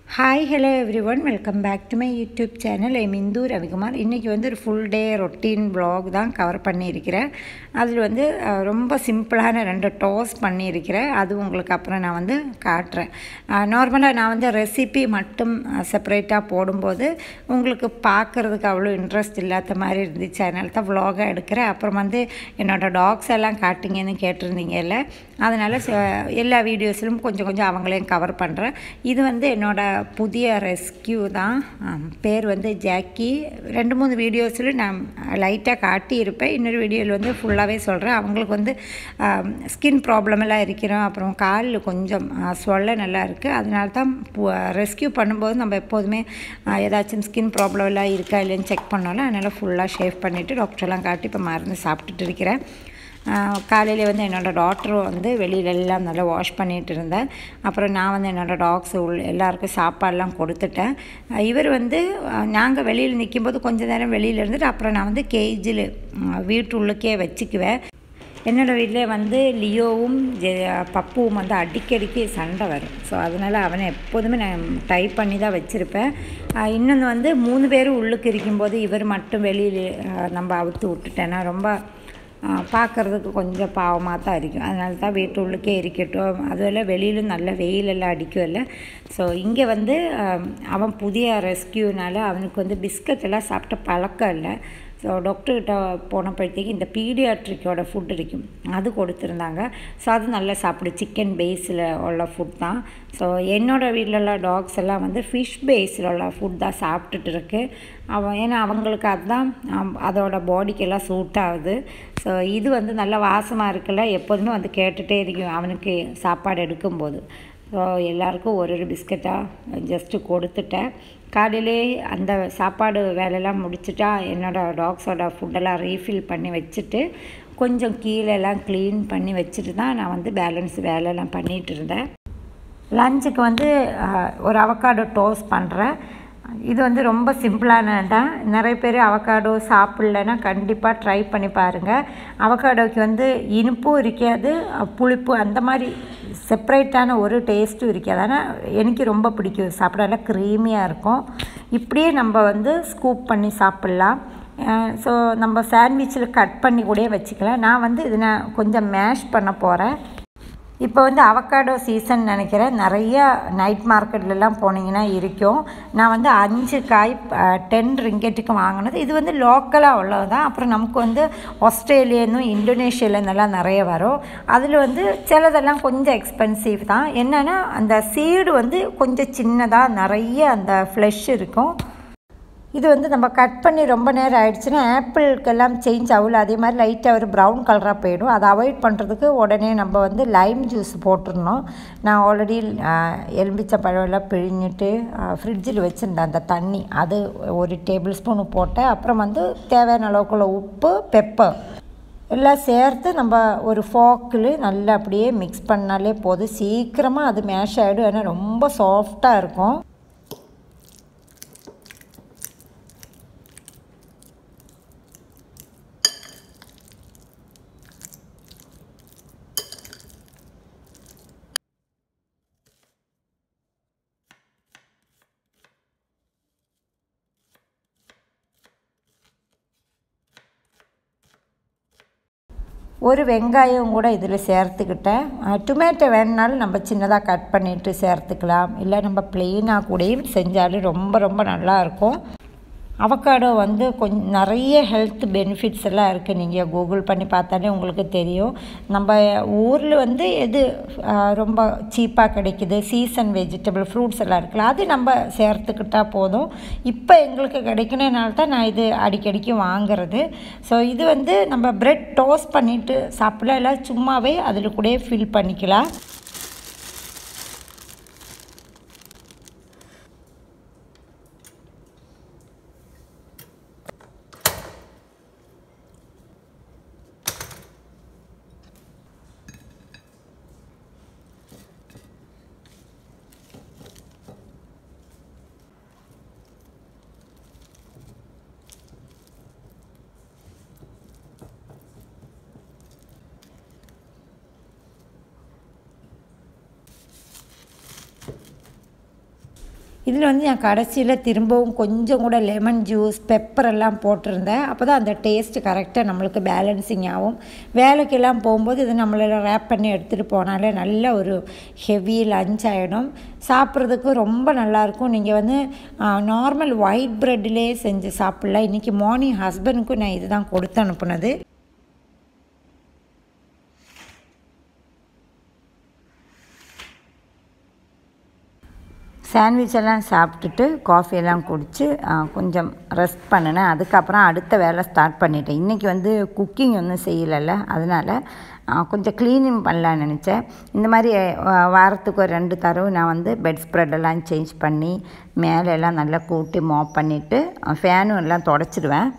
hi hello everyone welcome back to my YouTube channel M Indhu Ravikumar இன்றைக்கி வந்து ஒரு full day routine vlog தான் cover பண்ணியிருக்கிறேன் அதில் வந்து அஹ், ரொம்ப சிம்பிளான ரெண்டு டோஸ் பண்ணியிருக்கிறேன் அது உங்களுக்கு அப்புறம் நான் வந்து காட்டுறேன் நார்மலாக நான் வந்து ரெசிபி மட்டும் செப்பரேட்டாக போடும்போது உங்களுக்கு பார்க்குறதுக்கு அவ்வளோ இன்ட்ரெஸ்ட் இல்லாத மாதிரி இருந்துச்சு அதனால தான் vlog-ஆ எடுக்கிறேன் அப்புறம் வந்து என்னோடய டாக்ஸ் எல்லாம் காட்டுங்கன்னு கேட்டிருந்தீங்கல்ல அதனால் எல்லா வீடியோஸ்லையும் கொஞ்சம் கொஞ்சம் அவங்களையும் கவர் பண்ணுறேன் இது வந்து என்னோட புதிய ரெஸ்கியூ தான் ஆம், பேர் வந்து ஜாக்கி ரெண்டு மூணு வீடியோஸில் நான் லைட்டாக காட்டியிருப்பேன் இன்னொரு வீடியோவில் வந்து ஃபுல்லாகவே சொல்கிறேன் அவங்களுக்கு வந்து ஸ்கின் ப்ராப்ளம் எல்லாம் இருக்கிறோம் அப்புறம் காலில் கொஞ்சம் ஆ, சொல்ல நல்லா இருக்குது அதனால தான் ரெஸ்கியூ பண்ணும்போது நம்ம எப்போதுமே ஆ, ஏதாச்சும் ஸ்கின் ப்ராப்ளம் எல்லாம் இருக்கா இல்லைன்னு செக் பண்ணோம்ல அதனால் ஃபுல்லாக ஷேவ் பண்ணிவிட்டு டாக்டர்லாம் காட்டி இப்போ மருந்து சாப்பிட்டுட்டு இருக்கிறேன் காலையில் வந்து என்னோடய டாக்டரும் வந்து வெளியில எல்லாம் நல்லா வாஷ் பண்ணிகிட்டு இருந்தேன் அப்புறம் நான் வந்து என்னோடய டாக்ஸ் உள் எல்லாருக்கும் சாப்பாடெல்லாம் கொடுத்துட்டேன் அஹ் இவர் வந்து நாங்கள் வெளியில் நிற்கும்போது கொஞ்ச நேரம் வெளியில் இருந்துட்டு அப்புறம் நான் வந்து கேஜில் வீட்டு உள்ளுக்கே வச்சுக்குவேன் என்னோடய வீட்டில் வந்து லியோவும் ஜெ பப்புவும் வந்து அடிக்கடிக்கு சண்டை வரும் ஸோ அதனால் அவனை எப்போதுமே நான் டைப் பண்ணி தான் வச்சுருப்பேன் இன்னொன்று வந்து மூணு பேரும் உள்ளுக்கு இருக்கும்போது இவர் மட்டும் வெளியில் நம்ம அவுத்து விட்டுட்டேன்னா ரொம்ப பார்க்குறதுக்கு கொஞ்சம் பாவமாக தான் இருக்கும் அதனால தான் வீட்டு உள்ளுக்கே இருக்கட்டும் அதுவெல்லாம் வெளியிலும் நல்ல வெயிலெல்லாம் அடிக்கும்ல ஸோ இங்கே வந்து ஆஹ், அவன் புதிய ரெஸ்கியூனால அவனுக்கு வந்து பிஸ்கட் எல்லாம் சாப்பிட்ட பழக்கம் இல்லை ஸோ டாக்டர்கிட்ட போனப்பழത്തേக்கு இந்த பீடியாட்ரிக்கோட ஃபுட் இருக்கும் அது கொடுத்துருந்தாங்க ஸோ அது நல்லா சாப்பிடு சிக்கன் பேஸில் உள்ள ஃபுட் தான் ஸோ என்னோடய வீட்டிலலாம் டாக்ஸ் எல்லாம் வந்து ஃபிஷ் பேஸில் உள்ள ஃபுட் தான் சாப்பிட்டுட்டு இருக்கு அவன் ஏன்னா அவங்களுக்கு அதுதான் ஆம், அதோட பாடிக்கெல்லாம் சூட் ஆகுது ஸோ இது வந்து நல்ல வாசமாக இருக்குல்ல எப்போதுமே வந்து கேட்டுகிட்டே இருக்கும் அவனுக்கு சாப்பாடு எடுக்கும்போது ஸோ எல்லாருக்கும் ஒரு ஒரு பிஸ்கட்டாக ஜஸ்ட்டு கொடுத்துட்டேன் காலையிலே அந்த சாப்பாடு வேலையெல்லாம் முடிச்சுட்டா என்னோடய டாக்ஸோட ஃபுட்டெல்லாம் ரீஃபில் பண்ணி வச்சுட்டு கொஞ்சம் கீழெல்லாம் க்ளீன் பண்ணி வச்சுட்டு தான் நான் வந்து பேலன்ஸ் வேலையெல்லாம் பண்ணிகிட்டு இருந்தேன் லஞ்சுக்கு வந்து அஹ், ஒரு அவக்காடோ டோஸ்ட் பண்ணுறேன் இது வந்து ரொம்ப சிம்பிளானது தான் நிறைய பேர் அவக்காடோ சாப்பிட்லன்னா கண்டிப்பாக ட்ரை பண்ணி பாருங்கள் அவக்காடோக்கு வந்து இனிப்பும் இருக்காது அஹ், புளிப்பு அந்த மாதிரி செப்பரேட்டான ஒரு டேஸ்ட்டும் இருக்காது ஆனால் எனக்கு ரொம்ப பிடிக்கும் சாப்பிட நல்லா க்ரீமியாக இருக்கும் இப்படியே நம்ம வந்து ஸ்கூப் பண்ணி சாப்பிட்லாம் ஸோ நம்ம சாண்ட்விச்சில் கட் பண்ணி கூட வச்சுக்கலாம் நான் வந்து இதை நான் கொஞ்சம் மேஷ் பண்ண போகிறேன் இப்போ வந்து அவக்காடோ சீசன் நினைக்கிறேன் நிறைய நைட் மார்க்கெட்லலாம் போனீங்கன்னா இருக்கும் நான் வந்து அஞ்சு காய் டென் ரிங்கெட்டுக்கு வாங்கினது இது வந்து லோக்கலாக உள்ளது தான் அப்புறம் நமக்கு வந்து ஆஸ்திரேலியனும் இந்தோனேஷியாலேருந்தெல்லாம் நிறைய வரும் அதில் வந்து சிலதெல்லாம் கொஞ்சம் எக்ஸ்பென்சிவ் தான் என்னென்னா அந்த சீடு வந்து கொஞ்சம் சின்னதாக நிறைய அந்த ஃப்ளெஷ் இருக்கும் இது வந்து நம்ம கட் பண்ணி ரொம்ப நேரம் ஆயிடுச்சுன்னா ஆப்பிளுக்கெல்லாம் சேஞ்ச் ஆகல அதே மாதிரி லைட்டாக ஒரு ப்ரௌன் கலராக போயிடும் அதை அவாய்ட் பண்ணுறதுக்கு உடனே நம்ம வந்து லைம் ஜூஸ் போட்டுடணும் நான் ஆல்ரெடி எலும்பிச்சை பழமெல்லாம் பிழிஞ்சிட்டு ஃப்ரிட்ஜில் வச்சுருந்தேன் அந்த தண்ணி அது ஒரு டேபிள் ஸ்பூன் போட்டேன் அப்புறம் வந்து தேவையான அளவுக்குள்ள உப்பு பெப்பர் எல்லாம் சேர்த்து நம்ம ஒரு ஃபோக்கில் நல்லா அப்படியே மிக்ஸ் பண்ணாலே போதும் சீக்கிரமாக அது மேஷ் ஆகிடும் ஏன்னா ரொம்ப சாஃப்டாக இருக்கும் ஒரு வெங்காயம் கூட இதில் சேர்த்துக்கிட்டேன் டொமேட்டோ வேணுனாலும் நம்ம சின்னதாக கட் பண்ணிவிட்டு சேர்த்துக்கலாம் இல்லை நம்ம ப்ளெயினாக கூடயும் செஞ்சாலும் ரொம்ப ரொம்ப நல்லாயிருக்கும் அவக்காடோ வந்து கொஞ்சம் நிறைய ஹெல்த் பெனிஃபிட்ஸ் எல்லாம் இருக்குது நீங்கள் கூகுள் பண்ணி பார்த்தாலே உங்களுக்கு தெரியும் நம்ம ஊரில் வந்து எது ஆஹ், ரொம்ப சீப்பாக கிடைக்குது சீசன் வெஜிடபிள் ஃப்ரூட்ஸ் எல்லாம் இருக்குல்ல அது நம்ம சேர்த்துக்கிட்டா போதும் இப்போ எங்களுக்கு கிடைக்கணுனால தான் நான் இது அடிக்கடிக்கு வாங்குறது ஸோ இது வந்து நம்ம பிரெட் டோஸ்ட் பண்ணிவிட்டு சாப்பிடலாம் இல்லை சும்மாவே அதில் கூட ஃபில் பண்ணிக்கலாம் இதில் வந்து நான் கடைசியில் திரும்பவும் கொஞ்சம் கூட லெமன் ஜூஸ் பெப்பர் எல்லாம் போட்டிருந்தேன் அப்போ தான் அந்த டேஸ்ட்டு கரெக்டாக நம்மளுக்கு பேலன்சிங் ஆகும் வேலைக்கெல்லாம் போகும்போது இது நம்மள ரேப் பண்ணி எடுத்துகிட்டு போனாலே நல்ல ஒரு ஹெவி லஞ்ச் ஆகிடும் சாப்பிட்றதுக்கு ரொம்ப நல்லாயிருக்கும் நீங்கள் வந்து நார்மல் ஒயிட் ப்ரெட்டிலே செஞ்சு சாப்பிட்லாம் இன்றைக்கி மார்னிங் ஹஸ்பண்டுக்கும் நான் இதுதான் கொடுத்து அனுப்புனது சாண்ட்விச் எல்லாம் சாப்பிட்டுட்டு காஃபியெல்லாம் குடித்து கொஞ்சம் ரெஸ்ட் பண்ணினேன் அதுக்கப்புறம் அடுத்த வேலை ஸ்டார்ட் பண்ணிட்டேன் இன்றைக்கி வந்து குக்கிங் ஒன்றும் செய்யலைல்ல அதனால் கொஞ்சம் க்ளீனிங் பண்ணலான்னு நினச்சேன் இந்த மாதிரி வாரத்துக்கு ஒரு ரெண்டு தடவை நான் வந்து பெட் ஸ்ப்ரெட்டெல்லாம் சேஞ்ச் பண்ணி மேலே எல்லாம் நல்லா கூட்டி மாப் பண்ணிவிட்டு ஃபேனும் எல்லாம் தொடச்சிடுவேன்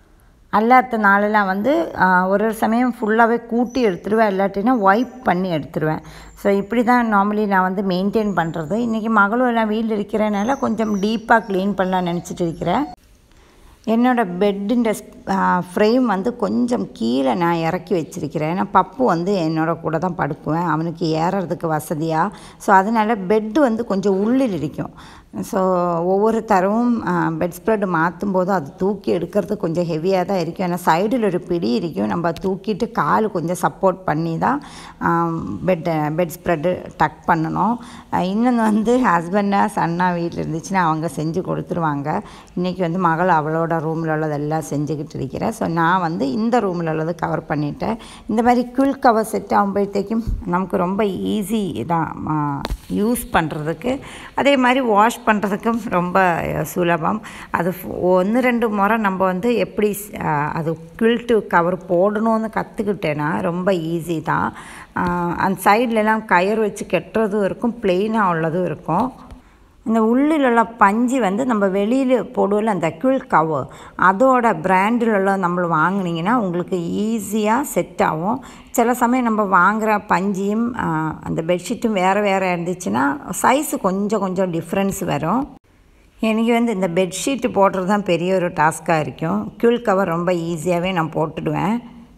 அல்லாத நாளெல்லாம் வந்து ஒரு ஒரு சமயம் ஃபுல்லாகவே கூட்டி எடுத்துருவேன் இல்லாட்டினா ஒய்ப் பண்ணி எடுத்துருவேன் ஸோ இப்படி தான் நார்மலி நான் வந்து மெயின்டைன் பண்ணுறது இன்றைக்கி மகளும் எல்லாம் வீட்டில் இருக்கிறனால கொஞ்சம் டீப்பாக க்ளீன் பண்ணலான்னு நினச்சிட்டு இருக்கிறேன் என்னோடய பெட்டுன்ற ஃப்ரேம் வந்து கொஞ்சம் கீழே நான் இறக்கி வச்சுருக்கிறேன் ஏன்னா பப்பு வந்து என்னோட கூட தான் படுக்குவேன் அவனுக்கு ஏறுறதுக்கு வசதியாக ஸோ அதனால் பெட்டு வந்து கொஞ்சம் உள்ளில் இருக்கும் ஸோ ஒவ்வொரு தரவும் பெட் ஸ்ப்ரெட் மாற்றும் போதும் அது தூக்கி எடுக்கிறது கொஞ்சம் ஹெவியாக தான் இருக்கும் ஏன்னா சைடில் ஒரு பிடி இருக்கும் நம்ம தூக்கிட்டு கால் கொஞ்சம் சப்போர்ட் பண்ணி தான் பெட் பெட் ஸ்ப்ரெட்டு டக் பண்ணணும் இன்னொன்று வந்து ஹஸ்பண்டாக சன்னா வீட்டில் இருந்துச்சுன்னா அவங்க செஞ்சு கொடுத்துருவாங்க இன்றைக்கி வந்து மகள் அவளோட ரூமில் உள்ளதெல்லாம் செஞ்சுக்கிட்டு இருக்கிறேன் ஸோ நான் வந்து இந்த ரூமில் உள்ளது கவர் பண்ணிட்டேன் இந்த மாதிரி குல் கவர் செட் ஆகும்போഴത്തേக்கும் நமக்கு ரொம்ப ஈஸி தான் யூஸ் பண்ணுறதுக்கு அதே மாதிரி வாஷ் பண்ணுறதுக்கும் ரொம்ப சுலபம் அது ஒன்று ரெண்டு முறை நம்ம வந்து எப்படி அது கில்ட்டு கவர் போடணும்னு கற்றுக்கிட்டேன்னா ரொம்ப ஈஸி தான் அந்த சைட்லலாம் கயிறு வச்சு கெட்டுறதும் இருக்கும் ப்ளெயினாக உள்ளதும் இருக்கும் இந்த உள்ளில் உள்ள பஞ்சு வந்து நம்ம வெளியில் போடுவோம்ல அந்த கிள் கவர் அதோட பிராண்டில் உள்ள நம்ம வாங்கினீங்கன்னா உங்களுக்கு ஈஸியாக செட் ஆகும் சில சமயம் நம்ம வாங்குகிற பஞ்சியும் அந்த பெட்ஷீட்டும் வேறு வேறு இருந்துச்சுன்னா சைஸு கொஞ்சம் கொஞ்சம் டிஃப்ரென்ஸ் வரும் எனக்கு வந்து இந்த பெட்ஷீட்டு போடுறது தான் பெரிய ஒரு டாஸ்க்காக இருக்கும் கியூல் கவர் ரொம்ப ஈஸியாகவே நான் போட்டுடுவேன்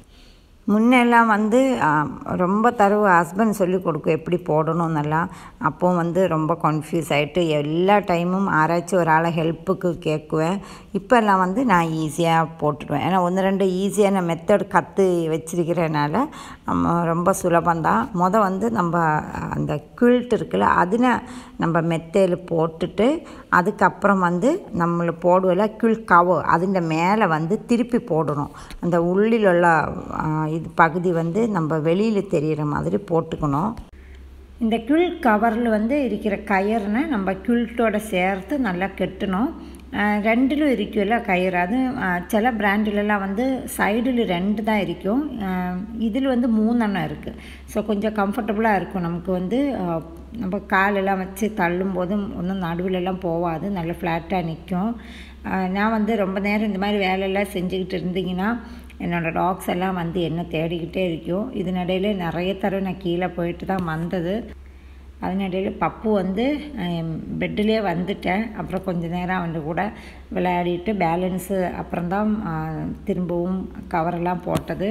முன்னெல்லாம் வந்து ரொம்ப தரவு ஹஸ்பண்ட் சொல்லி கொடுக்கும் எப்படி போடணும்னெல்லாம் அப்போ வந்து ரொம்ப கன்ஃபியூஸ் ஆகிட்டு எல்லா டைமும் ஆராய்ச்சி ஒரு ஆளை ஹெல்ப்புக்கு கேட்குவேன் இப்போல்லாம் வந்து நான் ஈஸியாக போட்டுடுவேன் ஏன்னா ஒன்று ரெண்டு ஈஸியான மெத்தட் கற்று வச்சிருக்கிறனால நம்ம ரொம்ப சுலபந்தான் மொதல் வந்து நம்ம அந்த குயில்ட் இருக்குல்ல அதில் நம்ம மெத்தையில் போட்டுட்டு அதுக்கப்புறம் வந்து நம்மளை போடுவல குள் கவர் அதிൻ്റെ மேலே வந்து திருப்பி போடணும் அந்த உள்ளில் உள்ள இது பகுதி வந்து நம்ம வெளியில் தெரிகிற மாதிரி போட்டுக்கணும் இந்த கிள் கவரில் வந்து இருக்கிற கயிறுனை நம்ம கில்ட்டோட சேர்த்து நல்லா கெட்டணும் ரெண்டிலும் இருக்கும்ல கயிறு அது சில பிராண்டிலலாம் வந்து சைடில் ரெண்டு தான் இருக்கும் இதில் வந்து மூணெண்ணம் இருக்குது ஸோ கொஞ்சம் கம்ஃபர்டபுளாக இருக்கும் நமக்கு வந்து நம்ம காலெல்லாம் வச்சு தள்ளும் போதும் ஒன்றும் நடுவிலெல்லாம் போகாது நல்லா ஃப்ளாட்டாக நிற்கும் நான் வந்து ரொம்ப நேரம் இந்த மாதிரி வேலையெல்லாம் செஞ்சுக்கிட்டு இருந்தீங்கன்னா என்னோடய டாக்ஸ் எல்லாம் வந்து என்ன தேடிக்கிட்டே இருக்கும் இதனிடையில் நிறைய தடவை நான் கீழே போயிட்டு தான் வந்தது அதனிடையில் பப்பு வந்து பெட்டிலே வந்துட்டேன் அப்புறம் கொஞ்ச நேரம் அவன் கூட விளையாடிட்டு பேலன்ஸு அப்புறம்தான் திரும்பவும் கவரெல்லாம் போட்டது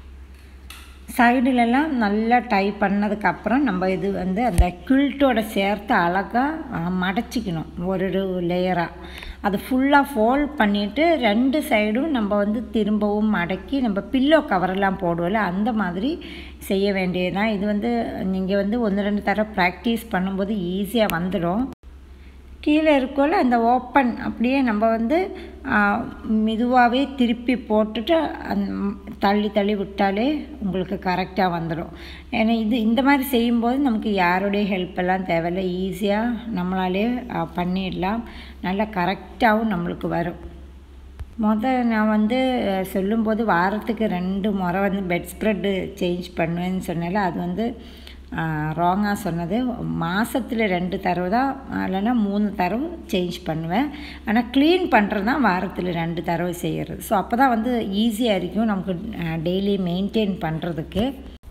சைடுலலாம் நல்லா டை பண்ணதுக்கப்புறம் நம்ம இது வந்து அந்த கில்ட்டோட சேர்த்து அழகாக மடச்சிக்கணும் ஒரு லேயராக அது ஃபுல்லாக ஃபோல்ட் பண்ணிவிட்டு ரெண்டு சைடும் நம்ம வந்து திரும்பவும் மடக்கி நம்ம பில்லோ கவரெல்லாம் போடுவோம்ல அந்த மாதிரி செய்ய வேண்டியதுதான் இது வந்து நீங்கள் வந்து ஒன்று ரெண்டு தடவை ப்ராக்டிஸ் பண்ணும்போது ஈஸியாக வந்துடும் கீழே இருக்கோல அந்த ஓப்பன் அப்படியே நம்ம வந்து மெதுவாகவே திருப்பி போட்டுட்டு அந் தள்ளி தள்ளி விட்டாலே உங்களுக்கு கரெக்டாக வந்துடும் ஏன்னா இது இந்த மாதிரி செய்யும்போது நமக்கு யாருடைய ஹெல்ப் எல்லாம் தேவையில்லை ஈஸியாக நம்மளாலே பண்ணிடலாம் நல்லா கரெக்டாகவும் நம்மளுக்கு வரும் மொதல் நான் வந்து சொல்லும்போது வாரத்துக்கு ரெண்டு முறை வந்து பெட் ஸ்ப்ரெட்டு சேஞ்ச் பண்ணுவேன்னு சொன்னால அது வந்து ராங்காக சொன்னது மாதத்தில் ரெண்டு தடவை தான் இல்லைன்னா மூணு தடவை சேஞ்ச் பண்ணுவேன் ஆனால் க்ளீன் பண்ணுறது தான் வாரத்தில் ரெண்டு தடவை செய்கிறது ஸோ அப்போ தான் வந்து ஈஸியாக இருக்கும் நமக்கு டெய்லி மெயின்டைன் பண்ணுறதுக்கு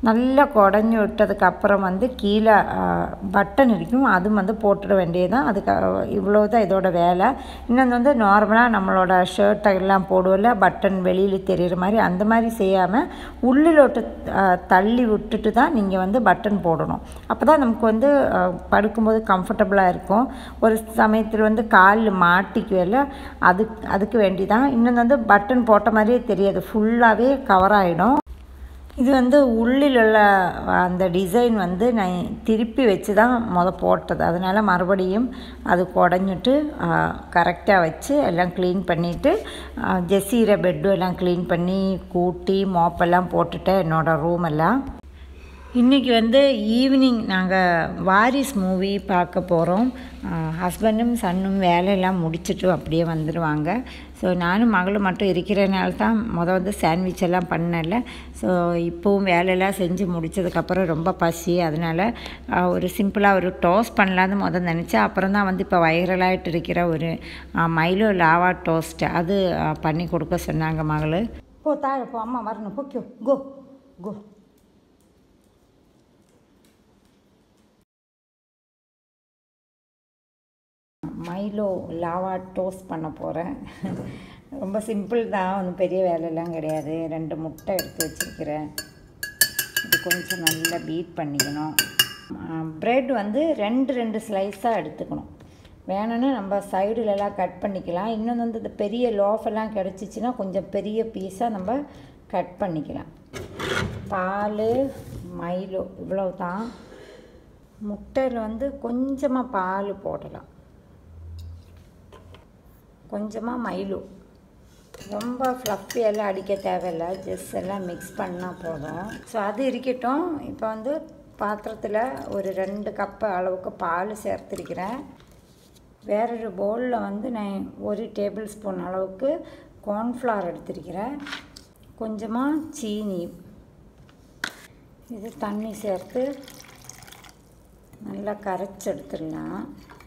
நல்லா குடஞ்சி விட்டதுக்கப்புறம் வந்து கீழே பட்டன் இருக்கும் அதுவும் வந்து போட்டுட வேண்டியதுதான் அதுக்கு இவ்வளோ தான் இதோட வேலை இன்னொன்று வந்து நார்மலாக நம்மளோட ஷர்ட்டை எல்லாம் போடுவோம்ல பட்டன் வெளியில் தெரிகிற மாதிரி அந்த மாதிரி செய்யாமல் உள்ளில் விட்டு தள்ளி விட்டுட்டு தான் நீங்கள் வந்து பட்டன் போடணும் அப்போ தான் நமக்கு வந்து அஹ், படுக்கும்போது கம்ஃபர்டபுளாக இருக்கும் ஒரு சமயத்தில் வந்து கால் மாட்டிக்குவேல அதுக்கு அதுக்கு வேண்டி தான் இன்னொன்று வந்து பட்டன் போட்ட மாதிரியே தெரியாது ஃபுல்லாகவே கவர் ஆகிடும் இது வந்து உள்ளில் உள்ள அந்த டிசைன் வந்து நான் திருப்பி வச்சு தான் முத போட்டது அதனால் மறுபடியும் அது குடஞ்சிட்டு கரெக்டாக வச்சு எல்லாம் க்ளீன் பண்ணிவிட்டு ஜெஸீரை பெட்டு எல்லாம் க்ளீன் பண்ணி கூட்டி மோப்பெல்லாம் போட்டுட்டேன் என்னோடய ரூம் எல்லாம் இன்றைக்கி வந்து ஈவினிங் நாங்கள் வாரிஸ் மூவி பார்க்க போகிறோம் ஹஸ்பண்டும் சன்னும் வேலையெல்லாம் முடிச்சுட்டு அப்படியே வந்துடுவாங்க ஸோ நானும் மகளும் மட்டும் இருக்கிறனால தான் மொதல் வந்து சாண்ட்விச் எல்லாம் பண்ணல ஸோ இப்போவும் வேலையெல்லாம் செஞ்சு முடிச்சதுக்கப்புறம் ரொம்ப பசி அதனால் ஆஹ், ஒரு சிம்பிளாக ஒரு டோஸ்ட் பண்ணலான்னு முதல் நினச்சேன் அப்புறம் தான் வந்து இப்போ வைரலாகிட்டு இருக்கிற ஒரு ஆஹ், மைலோ லாவா டோஸ்ட் அது ஆஹ், பண்ணி கொடுக்க சொன்னாங்க மகள் போ தாழ போ அம்மா வரணும் போக்கியோ கோ கோ மைலோ லாவா டோஸ்ட் பண்ண போகிறேன் ரொம்ப சிம்பிள் தான் ஒன்றும் பெரிய வேலையெல்லாம் கிடையாது ரெண்டு முட்டை எடுத்து வச்சுருக்கிறேன் இது கொஞ்சம் நல்லா பீட் பண்ணிக்கணும் ப்ரெட் வந்து ரெண்டு ரெண்டு ஸ்லைஸாக எடுத்துக்கணும் வேணும்னா நம்ம சைடுலலாம் கட் பண்ணிக்கலாம் இன்னொன்று வந்து இந்த பெரிய லோஃப் எல்லாம் கிடச்சிச்சின்னா கொஞ்சம் பெரிய பீஸாக நம்ம கட் பண்ணிக்கலாம் பால் மைலோ இவ்வளோ தான் முட்டையில் வந்து கொஞ்சமாக பால் போடலாம் கொஞ்சமாக மயிலு ரொம்ப ஃப்ளஃபி எல்லாம் அடிக்க தேவையில்லை ஜஸ்ட் எல்லாம் மிக்ஸ் பண்ணால் போதும் ஸோ அது இருக்கட்டும் இப்போ வந்து பாத்திரத்தில் ஒரு ரெண்டு கப்பு அளவுக்கு பால் சேர்த்துருக்கிறேன் வேறொரு பவுலில் வந்து நான் ஒரு டேபிள் ஸ்பூன் அளவுக்கு கார்ன்ஃப்ளவர் எடுத்திருக்கிறேன் கொஞ்சமாக சீனி இது தண்ணி சேர்த்து நல்லா கரைச்சி எடுத்துடலாம்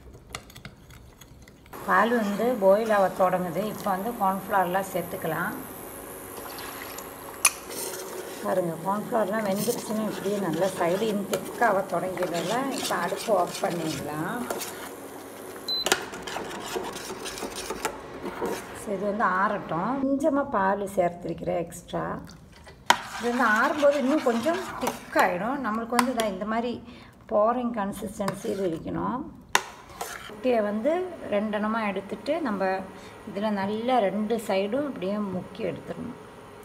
பால் வந்து பாயில் ஆக தொடங்குது இப்போ வந்து கார்ன்ஃப்ளவர்லாம் சேர்த்துக்கலாம் பாருங்க கார்ன்ஃப்ளவர்லாம் வெந்துருச்சுன்னு இப்படியே நல்லா சைடு இன்னும் திக்காக தொடங்கிடல இப்போ அடுப்பு ஆஃப் பண்ணிடலாம் ஸோ இது வந்து ஆறட்டும் கொஞ்சமாக பால் சேர்த்துருக்கிறேன் எக்ஸ்ட்ரா இது வந்து ஆறும்போது இன்னும் கொஞ்சம் திக்காகிடும் நம்மளுக்கு வந்து இதான் இந்த மாதிரி போரிங் கன்சிஸ்டன்சியில் இருக்கணும் முட்டையை வந்து ரெண்டெண்ணமாக எடுத்துட்டு நம்ம இதில் நல்லா ரெண்டு சைடும் அப்படியே முக்கி எடுத்துடணும்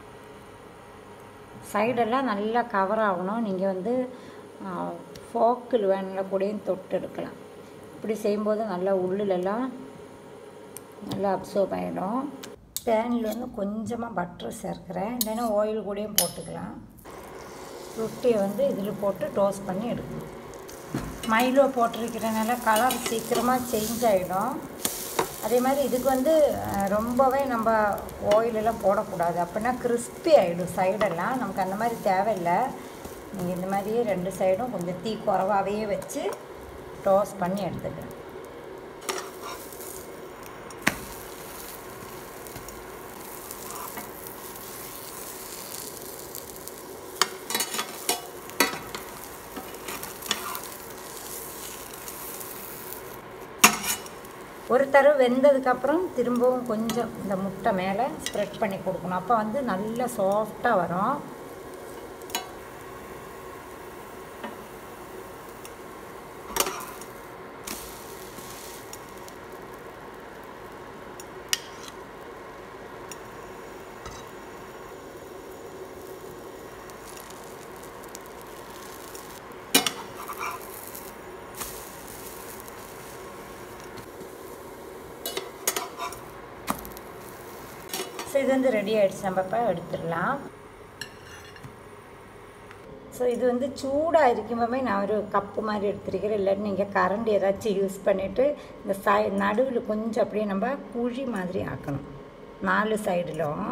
சைடெல்லாம் நல்லா கவர் ஆகணும் நீங்கள் வந்து ஃபோக்கில் வேணில் கூடயும் தொட்டு எடுக்கலாம் இப்படி செய்யும்போது நல்லா உள்ளிலெல்லாம் நல்லா அப்சர்வ் ஆகிடும் பேனில் வந்து கொஞ்சமாக பட்டர் சேர்க்குறேன் இல்லைன்னா ஆயில் கூடயும் போட்டுக்கலாம் ரொட்டியை வந்து இதில் போட்டு டோஸ்ட் பண்ணி எடுக்கணும் மைலோ போட்டிருக்கிறனால கலர் சீக்கிரமாக சேஞ்ச் ஆகிடும் அதே மாதிரி இதுக்கு வந்து அஹ், ரொம்பவே நம்ம ஆயிலெல்லாம் போடக்கூடாது அப்படின்னா கிறிஸ்பி ஆகிடும் சைடெல்லாம் நமக்கு அந்த மாதிரி தேவையில்லை நீங்கள் இந்த மாதிரியே ரெண்டு சைடும் கொஞ்சம் தீ குறவாகவே வச்சு டோஸ்ட் பண்ணி எடுத்துக்கலாம் ஒரு தடவை வெந்ததுக்கப்புறம் திரும்பவும் கொஞ்சம் இந்த முட்டை மேலே ஸ்ப்ரெட் பண்ணி கொடுக்கணும் அப்போ வந்து நல்லா சாஃப்டாக வரும் ஸோ இது வந்து ரெடி ஆகிடுச்சு நம்ம இப்போ எடுத்துடலாம் ஸோ இது வந்து சூடாக இருக்கும்போதே நான் ஒரு கப்பு மாதிரி எடுத்துருக்கிறேன் இல்லாட்டி நீங்கள் கரண்ட் ஏதாச்சும் யூஸ் பண்ணிவிட்டு இந்த சை நடுவில் கொஞ்சம் அப்படியே நம்ம குழி மாதிரி ஆக்கணும் நாலு சைடிலும்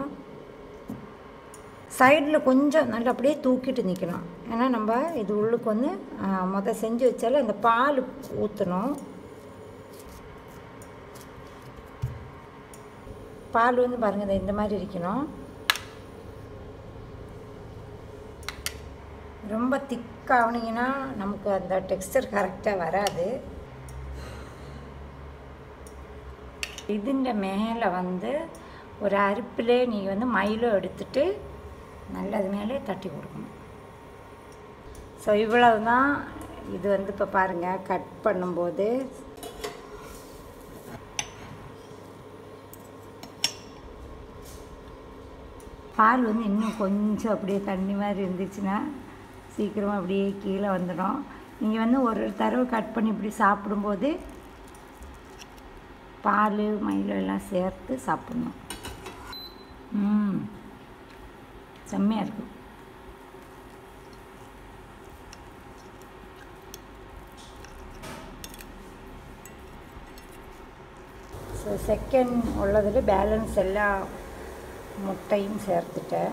சைடில் கொஞ்சம் நல்லா அப்படியே தூக்கிட்டு நிற்கணும் ஏன்னா நம்ம இது உள்ளுக்கு வந்து முத செஞ்சு வச்சாலும் அந்த பால் ஊற்றணும் பால் வந்து பாருங்கள் இந்த- இந்த மாதிரி இருக்கணும் ரொம்ப திக்காகினீங்கன்னா நமக்கு அந்த டெக்ஸ்டர் கரெக்டாக வராது ഇതിൻ്റെ மேலே வந்து ஒரு அரிப்பிலே நீங்கள் வந்து மயிலும் எடுத்துட்டு நல்லது மேலே தட்டி கொடுக்கணும் ஸோ இவ்வளவு தான் இது வந்து இப்போ பாருங்கள் கட் பண்ணும்போது பால் வந்து இன்னும் கொஞ்சம் அப்படியே தண்ணி மாதிரி இருந்துச்சுன்னா சீக்கிரமாக அப்படியே கீழே வந்துடும் நீங்கள் வந்து ஒரு தடவை கட் பண்ணி இப்படி சாப்பிடும்போது பால் மயிலும் எல்லாம் சேர்த்து சாப்பிட்ணும் ம் செம்மையாக இருக்கும் ஸோ செகண்ட் உள்ளதில் பேலன்ஸ் எல்லா முட்டையும் சேர்த்துட்டேன்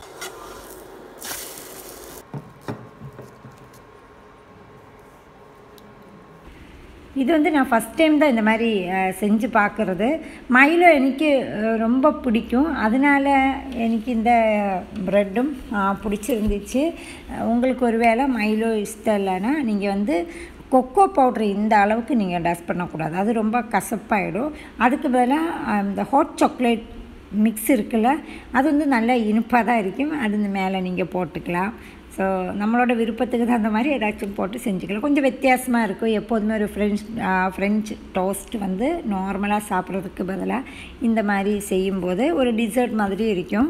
இது வந்து நான் ஃபஸ்ட் டைம் தான் இந்த மாதிரி அஹ், செஞ்சு பார்க்குறது மயிலும் எனக்கு அஹ், ரொம்ப பிடிக்கும் அதனால எனக்கு இந்த ப்ரெட்டும் பிடிச்சிருந்துச்சு அஹ், உங்களுக்கு ஒரு வேளை மயிலோ இஷ்டம் இல்லைன்னா நீங்கள் வந்து கொக்கோ பவுட்ரு இந்த அளவுக்கு நீங்கள் டஸ்ட் பண்ணக்கூடாது அது ரொம்ப கசப்பாயிடும் அதுக்கு பதிலாக இந்த ஹாட் சாக்லேட் மிக்ஸ் இருக்குல்ல அது வந்து நல்லா இனிப்பாக தான் இருக்கும் அது இந்த மேலே நீங்கள் போட்டுக்கலாம் ஸோ நம்மளோட விருப்பத்துக்கு தகுந்த மாதிரி ஏதாச்சும் போட்டு செஞ்சுக்கலாம் கொஞ்சம் வித்தியாசமாக இருக்கும் எப்போதுமே ஒரு ஃப்ரெஞ்ச் ஃப்ரெஞ்ச் டோஸ்ட் வந்து நார்மலாக சாப்பிட்றதுக்கு பதிலாக இந்த மாதிரி செய்யும்போது ஒரு டிசர்ட் மாதிரி இருக்கும்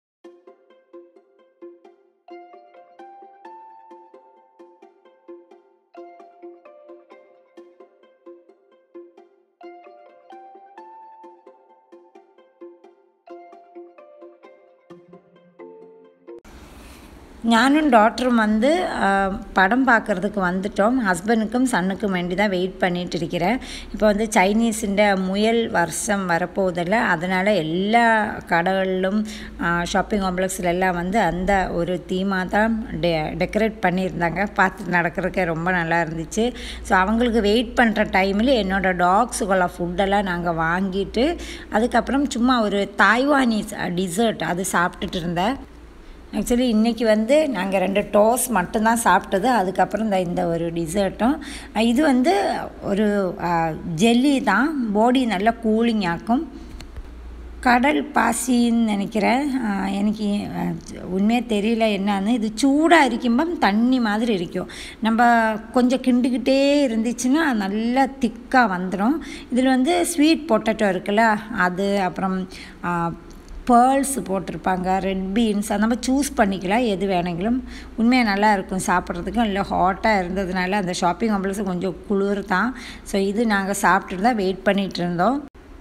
ഞാനും ഡോക്ടറും வந்து அஹ், படம் பார்க்குறதுக்கு வந்துட்டோம் ஹஸ்பண்டுக்கும் சன்னுக்கும் வேண்டி தான் வெயிட் பண்ணிட்டு இருக்கிறேன் இப்போ வந்து சைனீஸுன்ற முயல் வருஷம் வரப்போதில்ல அதனால் எல்லா கடைகளிலும் ஷாப்பிங் காம்ப்ளெக்ஸில் எல்லாம் வந்து அந்த ஒரு தீமாக தான் டெ டெக்கரேட் பண்ணியிருந்தாங்க பார்த்து நடக்கிறதுக்கே ரொம்ப நல்லா இருந்துச்சு ஸோ அவங்களுக்கு வெயிட் பண்ணுற டைமில் என்னோடய டாக்ஸுக்குள்ள ஃபுட்டெல்லாம் நாங்கள் வாங்கிட்டு அதுக்கப்புறம் சும்மா ஒரு தாய்வானீஸ் டிசர்ட் அது சாப்பிட்டுட்டு இருந்தேன் ஆக்சுவலி இன்றைக்கி வந்து நாங்கள் ரெண்டு டோஸ் மட்டும்தான் சாப்பிட்டது அதுக்கப்புறம் இந்த இந்த ஒரு டிசர்ட்டும் இது வந்து ஒரு ஜெல்லி தான் பாடி நல்லா கூலிங் ஆக்கும் கடல் பாசின்னு நினைக்கிறேன் ஆஹ் எனக்கு ஆஹ் உண்மையாக தெரியல என்னன்னு இது சூடாக இருக்கும்பம் தண்ணி மாதிரி இருக்கும் நம்ம கொஞ்சம் கிண்டுக்கிட்டே இருந்துச்சுன்னா நல்லா திக்காக வந்துடும் இதில் வந்து ஸ்வீட் பொட்டேட்டோ இருக்குல்ல அது அப்புறம் பேர்ல்ஸ் போட்டிருப்பாங்க ரெட் பீன்ஸ் அந்த மாதிரி சூஸ் பண்ணிக்கலாம் எது வேணுங்களும் உண்மையாக நல்லா இருக்கும் சாப்பிட்றதுக்கும் இல்லை ஹாட்டாக இருந்ததுனால அந்த ஷாப்பிங் காம்ப்ளெக்ஸ் கொஞ்சம் குளிர் தான் ஸோ இது நாங்கள் சாப்பிட்டுட்டு தான் வெயிட் பண்ணிகிட்டு இருந்தோம்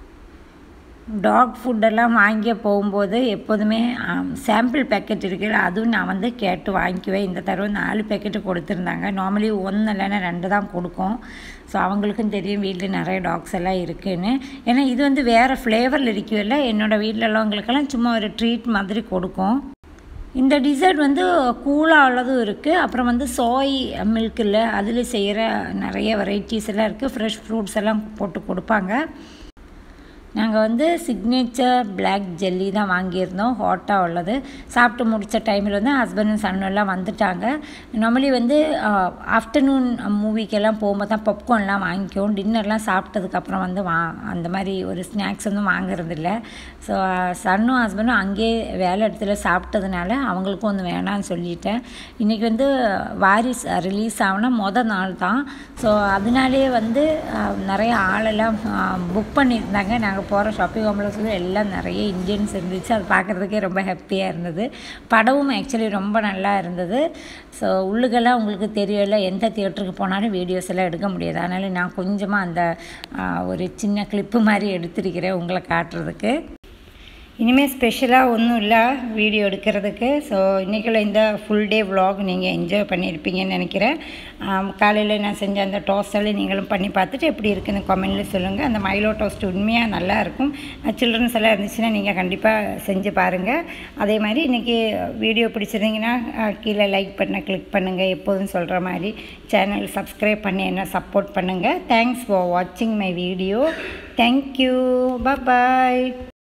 டாக் ஃபுட்டெல்லாம் வாங்கி போகும்போது எப்போதுமே சாம்பிள் பேக்கெட் இருக்குல்ல அதுவும் நான் வந்து கேட்டு வாங்கிக்குவேன் இந்த தடவை நாலு பேக்கெட்டு கொடுத்துருந்தாங்க நார்மலி ஒன்று இல்லைன்னா ரெண்டு தான் கொடுக்கும் ஸோ அவங்களுக்கும் தெரியும் வீட்டில் நிறைய டாக்ஸ் எல்லாம் இருக்குன்னு ஏன்னா இது வந்து வேறு ஃப்ளேவரில் இருக்குல்ல என்னோடய வீட்டில் உள்ளவங்களுக்கெல்லாம் சும்மா ஒரு ட்ரீட் மாதிரி கொடுக்கும் இந்த டிசர்ட் வந்து கூலாக உள்ளதும் இருக்குது அப்புறம் வந்து சோய் மில்க் இல்லை அதில் செய்கிற நிறைய வெரைட்டிஸ் எல்லாம் இருக்குது ஃப்ரெஷ் ஃப்ரூட்ஸ் எல்லாம் போட்டு கொடுப்பாங்க நாங்கள் வந்து சிக்னேச்சர் பிளாக் ஜெல்லி தான் வாங்கியிருந்தோம் ஹாட்டாக உள்ளது சாப்பிட்டு முடித்த டைமில் வந்து ஹஸ்பண்டும் சன்னும் எல்லாம் வந்துட்டாங்க நார்மலி வந்து ஆஃப்டர்நூன் மூவிக்கெல்லாம் போகும்போது தான் பாப்கார்ன்லாம் வாங்கிக்குவோம் டின்னர்லாம் சாப்பிட்டதுக்கப்புறம் வந்து வா அந்த மாதிரி ஒரு ஸ்நாக்ஸ் வந்து வாங்குறதில்ல ஸோ சன்னும் ஹஸ்பண்டும் அங்கேயே வேலை இடத்துல சாப்பிட்டதுனால அவங்களுக்கும் வந்து வேணாம்னு சொல்லிட்டேன் இன்றைக்கி வந்து வாரிஸ் ரிலீஸ் ஆகுனா மொதல் நாள் தான் ஸோ அதனாலே வந்து அஹ், நிறைய ஆளெல்லாம் புக் பண்ணியிருந்தாங்க நாங்கள் போகிற ஷாப்பிங் காம்ப்ளெக்ஸில் எல்லாம் நிறைய இந்தியன்ஸ் இருந்துச்சு அது பார்க்குறதுக்கே ரொம்ப ஹாப்பியாக இருந்தது படமும் ஆக்சுவலி ரொம்ப நல்லா இருந்தது ஸோ உள்ளுக்கெல்லாம் உங்களுக்கு தெரியல எந்த தியேட்டருக்கு போனாலும் வீடியோஸ் எல்லாம் எடுக்க முடியாது அதனால் நான் கொஞ்சமாக அந்த அஹ், ஒரு சின்ன கிளிப்பு மாதிரி எடுத்திருக்கிறேன் உங்களை காட்டுறதுக்கு இனிமேல் ஸ்பெஷலாக ஒன்றும் இல்லை வீடியோ எடுக்கிறதுக்கு ஸோ இன்றைக்குள்ள இந்த ஃபுல் டே vlog நீங்கள் என்ஜாய் பண்ணியிருப்பீங்கன்னு நினைக்கிறேன் காலையில் நான் செஞ்ச அந்த டோஸ்டெல்லாம் நீங்களும் பண்ணி பார்த்துட்டு எப்படி இருக்குன்னு கமெண்ட்டில் சொல்லுங்கள் அந்த மைலோ டோஸ்ட் உண்மையாக நல்லா இருக்கும் சில்ட்ரன்ஸ் எல்லாம் இருந்துச்சுன்னா நீங்கள் கண்டிப்பாக செஞ்சு பாருங்கள் அதே மாதிரி இன்றைக்கி வீடியோ பிடிச்சிருந்தீங்கன்னா அஹ், கீழே லைக் பண்ண கிளிக் பண்ணுங்கள் எப்போதும் சொல்கிற மாதிரி சேனல் சப்ஸ்கிரைப் பண்ணி என்ன சப்போர்ட் பண்ணுங்கள் தேங்க்ஸ் ஃபார் வாட்சிங் மை வீடியோ தேங்க்யூ பாய்